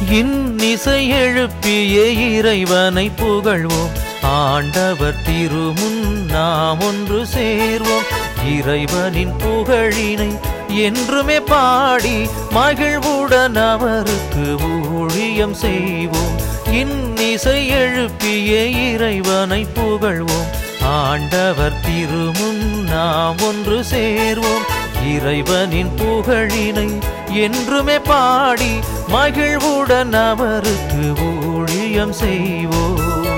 இன்னிசை எழுப்பிய இறைவனை புகழ்வோம் ஆண்டவர் திருமுன் நாம் ஒன்று சேர்வோம் இறைவனின் புகழினை என்றுமே பாடி மகிழ்வுடன் அவருக்கு ஊழியம் செய்வோம் இன்னிசை எழுப்பிய இறைவனை புகழ்வோம் ஆண்டவர் திருமுன் நாம் ஒன்று சேர்வோம் இறைவனின் புகழினை என்றுமே பாடி மகிழ்வுடன் அவருக்கு ஊழியம் செய்வோம்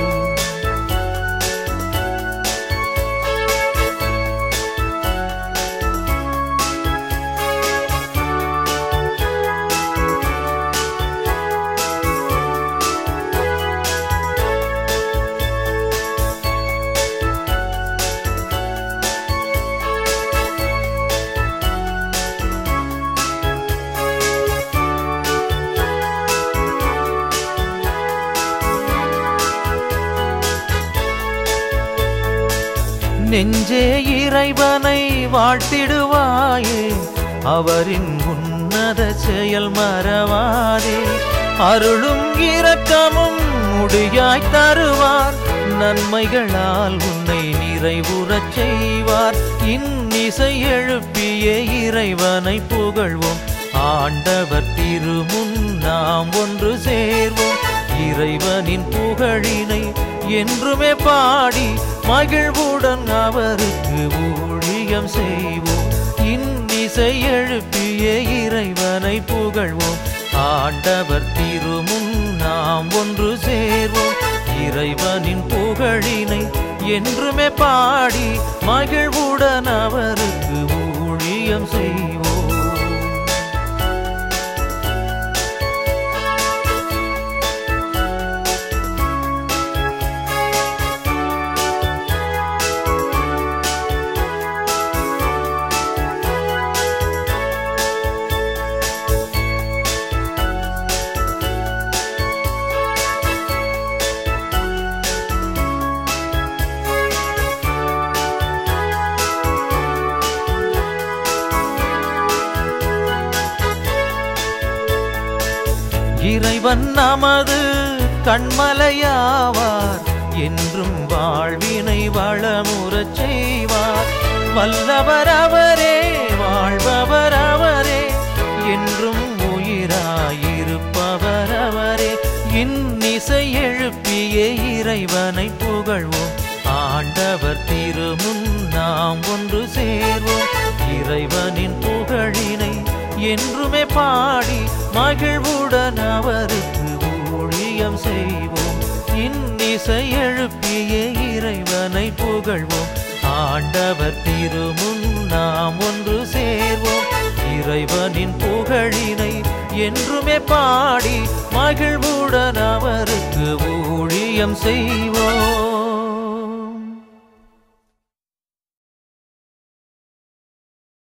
நெஞ்சே இறைவனை வாழ்த்திடுவாயே அவரின் உன்னத செயல் மறவாதே அருளும் இரக்கமும் முடியாய் தருவார் நன்மைகளால் உன்னை நிறைவுறச் செய்வார் இன்னிசை எழுப்பிய இறைவனை புகழ்வோம் ஆண்டவர் திருமுன் நாம் ஒன்று சேர்வோம் இறைவனின் புகழினை என்றுமே பாடி மகிழ்வுடன் அவருக்கு ஊழியம் செய்வோம் இன்னிசை எழுப்பிய இறைவனை புகழ்வோம் ஆண்டவர் திருமுன் நாம் ஒன்று சேர்வோம் இறைவனின் புகழினை என்றுமே பாடி மகிழ்வுடன் அவருக்கு ஊழியம் செய்வோம் இறைவன் நமது கண்மலையாவார் என்றும் வாழ்வினை வளமுறச் செய்வார் வல்லவர் அவரே வாழ்பவர் அவரே என்றும் உயிராயிருப்பவர் அவரே இன்னிசை எழுப்பிய இறைவனை புகழ்வோம் ஆண்டவர் திருமுன் நாம் ஒன்று சேர்வோம் இறைவனின் புகழினை என்றுமே பாடி மகிழ்வுடன் அவருக்கு ஊழியம் செய்வோம் இன்னிசை எழுப்பிய இறைவனை புகழ்வோம் ஆண்டவர் திருமுன் நாம் ஒன்று சேர்வோம் இறைவனின் புகழினை என்றுமே பாடி மகிழ்வுடன் அவருக்கு ஊழியம் செய்வோம்